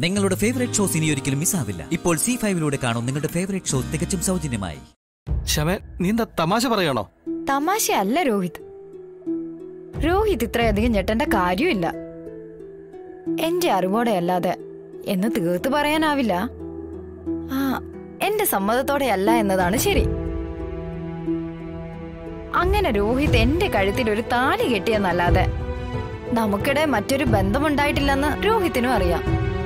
നിങ്ങളുടെ favourite shows ഇനി ഒരിക്കലും മിസ്സാവില്ല ഇപ്പോൾ സി ഫൈവിലൂടെ കാണും നിങ്ങളുടെ ഫേവറേറ്റ് ഷോ തികച്ചും സൗജന്യമായി ശമേ നീ എന്താ തമാശ പറയണോ തമാശയല്ല രോഹിത് രോഹിത് ഇത്രയധികം ഞെട്ടേണ്ട കാര്യമില്ല എന്റെ അറിവോടെ അല്ലാതെ എന്ന് തീർത്ത് പറയാനാവില്ല ആ എന്റെ സമ്മതത്തോടെ അല്ല എന്നതാണ് ശരി അങ്ങനെ രോഹിത് എന്റെ കഴുത്തിൽ ഒരു താലി കെട്ടിയെന്നല്ലാതെ നമുക്കിടെ മറ്റൊരു ബന്ധമുണ്ടായിട്ടില്ലെന്ന് രോഹിത്തിനും അറിയാം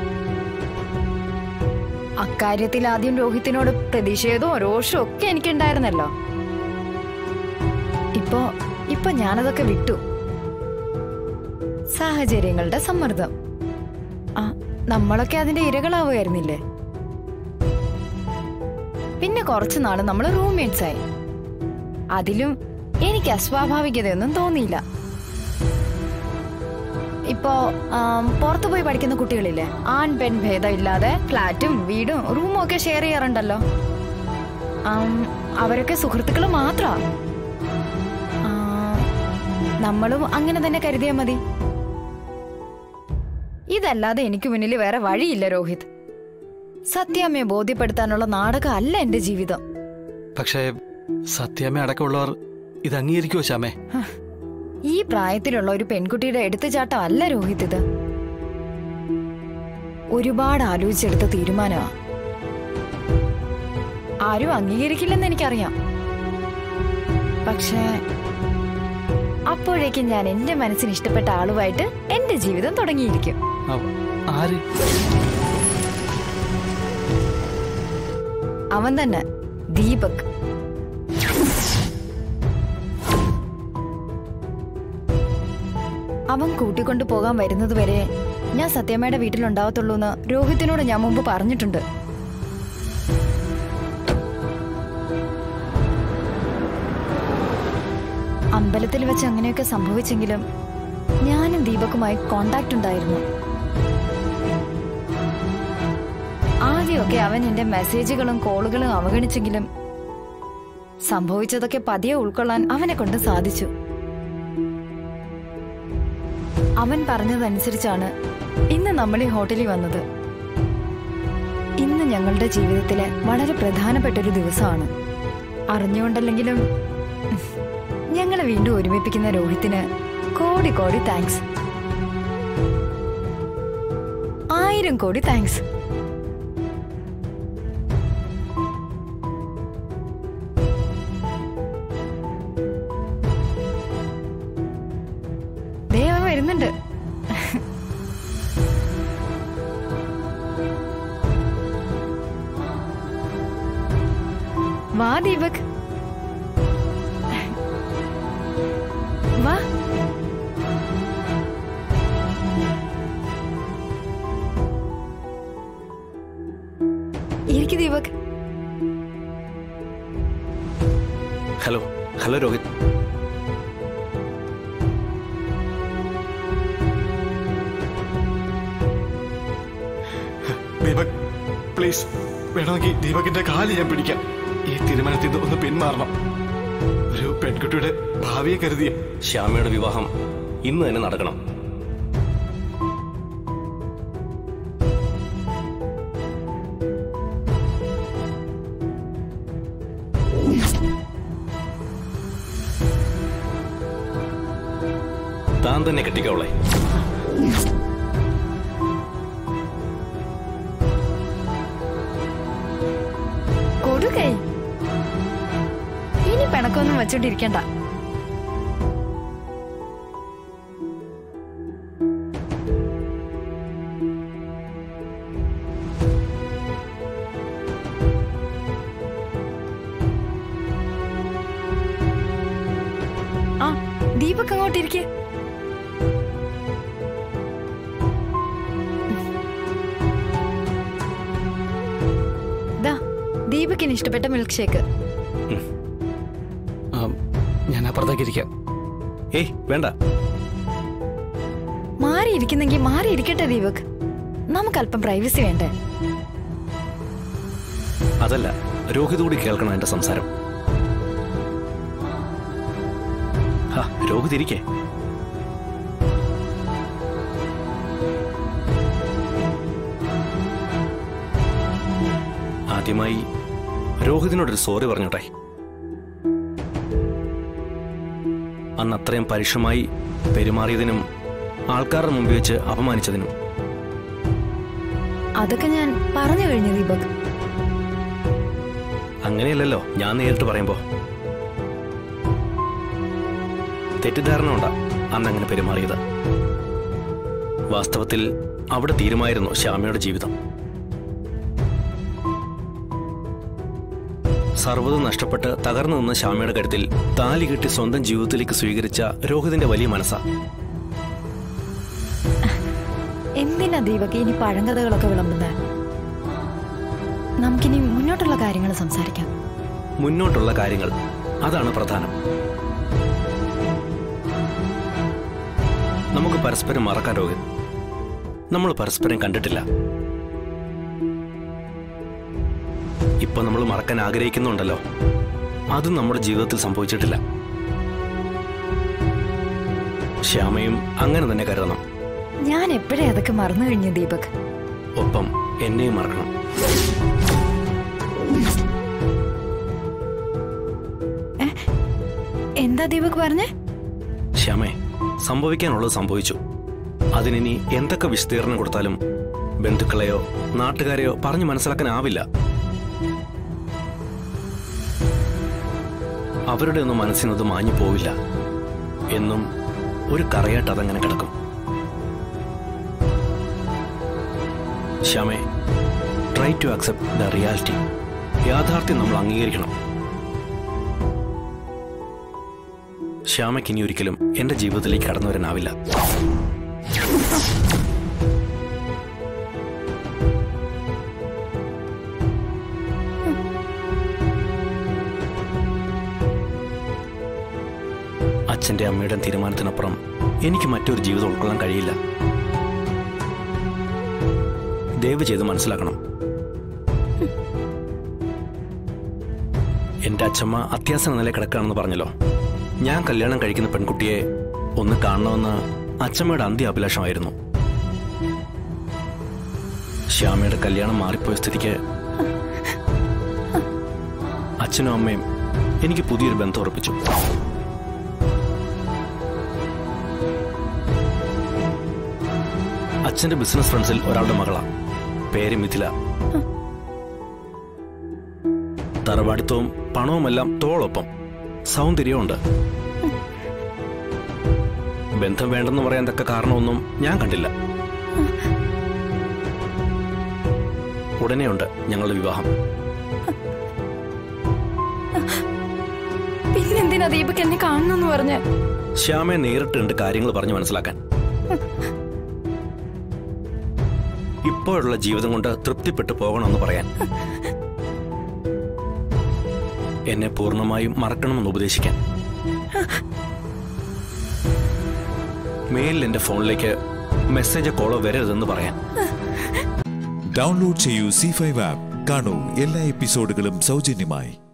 അക്കാര്യത്തിൽ ആദ്യം രോഹിത്തിനോട് പ്രതിഷേധവും രോഷവും ഒക്കെ എനിക്കുണ്ടായിരുന്നല്ലോ ഇപ്പോ ഇപ്പൊ ഞാനതൊക്കെ വിട്ടു സാഹചര്യങ്ങളുടെ സമ്മർദ്ദം ആ നമ്മളൊക്കെ അതിന്റെ ഇരകളാവുമായിരുന്നില്ലേ പിന്നെ കുറച്ചു നാള് നമ്മൾ റൂംമേറ്റ്സ് ആയി അതിലും എനിക്ക് അസ്വാഭാവികതയൊന്നും തോന്നിയില്ല ഇപ്പോ ആം, പുറത്തു പോയി പഠിക്കുന്ന കുട്ടികളില്ലേ ആൺ പെൺ ഭേദമില്ലാതെ ഫ്ലാറ്റും വീടും റൂമും ഒക്കെ ഷെയർ ചെയ്യാറുണ്ടല്ലോ ആം, അവരൊക്കെ സുഹൃത്തുക്കൾ മാത്രാ ആ, നമ്മളും അങ്ങനെ തന്നെ കരുതിയാ മതി ഇതല്ലാതെ എനിക്ക് മുന്നിൽ വേറെ വഴിയില്ല രോഹിത് സത്യാമ്മയെ ബോധ്യപ്പെടുത്താനുള്ള നാടകം അല്ല എന്റെ ജീവിതം പക്ഷേ സത്യാമ്മ അടക്കമുള്ളവർ ഇത് അംഗീകരിക്കുമോ ശ്യാമേ ഈ പ്രായത്തിലുള്ള ഒരു പെൺകുട്ടിയുടെ എടുത്തുചാട്ടം അല്ല രോഹിത് ഇത് ഒരുപാട് ആലോചിച്ചെടുത്ത തീരുമാനമാ ആരും അംഗീകരിക്കില്ലെന്ന് എനിക്കറിയാം പക്ഷേ അപ്പോഴേക്കും ഞാൻ എന്റെ മനസ്സിന് ഇഷ്ടപ്പെട്ട ആളുമായിട്ട് എന്റെ ജീവിതം തുടങ്ങിയിരിക്കും ആ, ആര് അവൻ തന്നെ ദീപക് അവൻ കൂട്ടിക്കൊണ്ടു പോകാൻ വരുന്നത് വരെ ഞാൻ സത്യമ്മയുടെ വീട്ടിലുണ്ടാവത്തുള്ളൂ എന്ന് രോഹിത്തിനോട് ഞാൻ മുമ്പ് പറഞ്ഞിട്ടുണ്ട് അമ്പലത്തിൽ വെച്ച് അങ്ങനെയൊക്കെ സംഭവിച്ചെങ്കിലും ഞാനും ദീപക്കുമായി കോണ്ടാക്ട് ഉണ്ടായിരുന്നു ആദ്യമൊക്കെ അവൻ എന്റെ മെസ്സേജുകളും കോളുകളും അവഗണിച്ചെങ്കിലും സംഭവിച്ചതൊക്കെ പതിയെ ഉൾക്കൊള്ളാൻ അവനെ കൊണ്ട് സാധിച്ചു അവൻ പറഞ്ഞതനുസരിച്ചാണ് ഇന്ന് നമ്മൾ ഈ ഹോട്ടലിൽ വന്നത് ഇന്ന് ഞങ്ങളുടെ ജീവിതത്തിലെ വളരെ പ്രധാനപ്പെട്ട ഒരു ദിവസമാണ് അറിഞ്ഞുകൊണ്ടല്ലെങ്കിലും ഉം, ഞങ്ങളെ വീണ്ടും ഒരുമിപ്പിക്കുന്ന രോഹിത്തിന് കോടി കോടി താങ്ക്സ് ആയിരം കോടി താങ്ക്സ് ദേ അവൻ വരുന്നുണ്ട് വാ ദീപക് വാ ഇരിക്കു Deepak hello hello Rohit Deepak please വേണമെങ്കിൽ ദീപകിന്റെ കാല് ഞാൻ പിടിക്കാം ഈ തീരുമാനത്തിൽ നിന്ന് ഒന്ന് പിന്മാറണം ഒരു പെൺകുട്ടിയുടെ ഭാവിയെ കരുതിയ ശ്യാമയുടെ വിവാഹം ഇന്ന് തന്നെ നടക്കണം താൻ തന്നെ കെട്ടിക്കോളെ കൊടുക്കൈ ഇനി പിണക്കൊന്നും വെച്ചോണ്ടിരിക്കണ്ട ആ ദീപക് അങ്ങോട്ടിരിക്കെ ദാ ദീപകിന് ഇഷ്ടപ്പെട്ട മിൽക്ക് ഷേക്ക് ആ, ഞാൻ അപ്പുറത്തേക്ക് ഇരിക്കാം ഏയ് വേണ്ട മാറിയിരിക്കുന്നെങ്കിൽ മാറിയിരിക്കട്ടെ ദീപക് നമുക്ക് അല്പം പ്രൈവസി വേണ്ടേ അതല്ല രോഹിത് കൂടി കേൾക്കണം എന്റെ സംസാരം ഹാ, രോഹിത് ഇരിക്കേ ആ, ആദ്യമായി രോഹിതിനോടൊരു സോറി പറഞ്ഞോട്ടെ അന്ന് അത്രയും പരുഷമായി പെരുമാറിയതിനും ആൾക്കാരുടെ മുമ്പിൽ വെച്ച് അപമാനിച്ചതിനും അതൊക്കെ ഞാൻ പറഞ്ഞു കഴിഞ്ഞു ദീപക് അങ്ങനെയല്ലല്ലോ ഞാൻ നേരിട്ട് പറയുമ്പോ തെറ്റിദ്ധാരണ ഉണ്ടാ അന്ന് അങ്ങനെ പെരുമാറിയത് വാസ്തവത്തിൽ അവിടെ തീരുമായിരുന്നു ശ്യാമയുടെ ജീവിതം സർവ്വതും നഷ്ടപ്പെട്ട് തകർന്നു നിന്ന ശ്യാമയുടെ കരുത്തിൽ താലി കെട്ടി സ്വന്തം ജീവിതത്തിലേക്ക് സ്വീകരിച്ച രോഹിതിന്റെ വലിയ മനസ്സാ എന്തിനാ ദീപക് ഇനി പഴങ്കഥകളൊക്കെ വിളമ്പുന്നത് നമുക്കിനി മുന്നോട്ടുള്ള കാര്യങ്ങൾ സംസാരിക്കാം മുന്നോട്ടുള്ള കാര്യങ്ങൾ അതാണ് പ്രധാനം നമുക്ക് പരസ്പരം മറക്കാൻ രോഹിത് നമ്മൾ പരസ്പരം കണ്ടിട്ടില്ല ഇപ്പൊ നമ്മൾ മറക്കാൻ ആഗ്രഹിക്കുന്നുണ്ടല്ലോ അതും നമ്മുടെ ജീവിതത്തിൽ സംഭവിച്ചിട്ടില്ല ശ്യാമയും അങ്ങനെ തന്നെ കരുതണം ഞാൻ എപ്പോഴേ അതൊക്കെ മറന്നു കഴിഞ്ഞു ദീപക് ഒപ്പം എന്നെയും മറക്കണം എന്താ ദീപക് പറഞ്ഞേ ശ്യാമേ സംഭവിക്കാനുള്ളത് സംഭവിച്ചു അതിനി എന്തൊക്കെ വിശദീകരണം കൊടുത്താലും ബന്ധുക്കളെയോ നാട്ടുകാരെയോ പറഞ്ഞു മനസ്സിലാക്കാനാവില്ല അവരുടെ ഒന്നും മനസ്സിനത് മാഞ്ഞു പോവില്ല എന്നും ഒരു കറയായിട്ട് അതങ്ങനെ കിടക്കും ശ്യാമേ try to accept the reality യാഥാർത്ഥ്യം നമ്മൾ അംഗീകരിക്കണം ശ്യാമയ്ക്ക് ഇനി ഒരിക്കലും എന്റെ ജീവിതത്തിലേക്ക് കടന്നു വരാനാവില്ല അച്ഛന്റെ അമ്മയുടെ തീരുമാനത്തിനപ്പുറം എനിക്ക് മറ്റൊരു ജീവിതം ഉൾക്കൊള്ളാൻ കഴിയില്ല ദയവ് ചെയ്ത് മനസ്സിലാക്കണം എന്റെ അച്ഛമ്മ അത്യാസന നില കിടക്കുകയാണെന്ന് പറഞ്ഞല്ലോ ഞാൻ കല്യാണം കഴിക്കുന്ന പെൺകുട്ടിയെ ഒന്ന് കാണണമെന്ന് അച്ഛമ്മയുടെ അന്ത്യ അഭിലാഷമായിരുന്നു ശ്യാമയുടെ കല്യാണം മാറിപ്പോയ സ്ഥിതിക്ക് അച്ഛനും അമ്മയും എനിക്ക് പുതിയൊരു ബന്ധം ഉറപ്പിച്ചു അച്ഛന്റെ ബിസിനസ് ഫ്രണ്ട്സിൽ ഒരാളുടെ മകളാ പേര് മിഥില തറവാടിത്തവും പണവുമെല്ലാം തോളൊപ്പം സൗന്ദര്യവും ഉണ്ട് ബന്ധം വേണ്ടെന്ന് പറയാൻ തക്ക കാരണമൊന്നും ഞാൻ കണ്ടില്ല ഉടനെയുണ്ട് ഞങ്ങളുടെ വിവാഹം പിന്നെന്തിനാ ദീപക് എന്നെ കാണണമെന്ന് പറഞ്ഞ് ശ്യാമയെ നേരിട്ട് കണ്ട് കാര്യങ്ങൾ പറഞ്ഞു മനസ്സിലാക്കാൻ ഇപ്പോഴുള്ള ജീവിതം കൊണ്ട് തൃപ്തിപ്പെട്ടു പോകണമെന്ന് പറയാൻ എന്നെ പൂർണ്ണമായും മറക്കണമെന്ന് ഉപദേശിക്കാൻ മേലിൽ എന്റെ ഫോണിലേക്ക് മെസ്സേജ് കോളോ വരരുതെന്ന് പറയാൻ ഡൗൺലോഡ് ചെയ്യൂ സി ഫൈവ് ആപ്പ് കാണൂ എല്ലാ എപ്പിസോഡുകളും സൗജന്യമായി